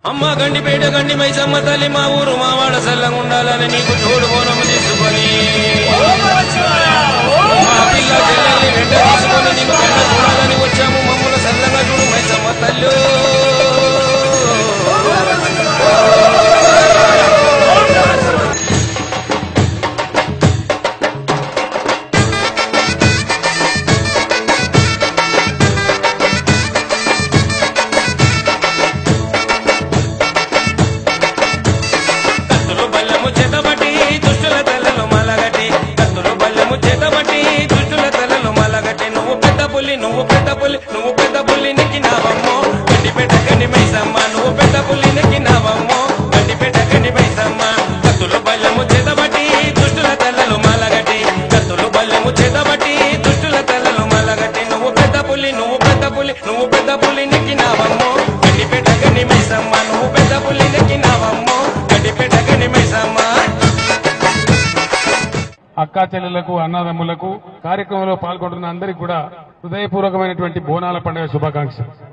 అమ్మ గండిపేట గండి మైసమ్మ తల్లి మా ఊరు మా వాడ సల్లంగా ఉండాలని నీకు తోడు బోనం తీసుకొని మా పిల్ల చెల్లెల్ని వెంట తీసుకొని నీకు వెంట చూడాలని వచ్చాము మమ్మల్ని సల్లంగా చూడు మైసమ్మ తల్లి కత్తులు బల్లెము చేతబట్టి దుష్టుల తలలు మలగటి కత్తులు బల్లెము చేతబట్టి దుష్టుల తలలు మలగటి నువ్వు పెద్ద పులి నువ్వు పెద్ద పులి నువ్వు పెద్ద పులి నెక్కినావమ్మో గడ్డిపేట గండి మైసమ్మ నువ్వు పెద్ద పులి నెక్కినావమ్మో గడ్డిపేట గండి మైసమ్మ కత్తులు బల్లెము చేతబట్టి దుష్టుల తలలు మలగటి కత్తులు బల్లెము చేతబట్టి దుష్టుల తలలు మలగటి నువ్వు పెద్ద పులి నువ్వు పెద్ద పులి నువ్వు పెద్ద పులి నెక్కినావమ్మో గడ్డిపేట గండి మైసమ్మ నువ్వు పెద్ద పులి నెక్కినావమ్మో గడ్డిపేట గండి మైసమ్మ అక్కా చెల్లెలకు అన్నదమ్ములకు కార్యక్రమంలో పాల్గొంటున్న అందరికీ కూడా హృదయపూర్వకమైనటువంటి బోనాల పండుగ శుభాకాంక్షలు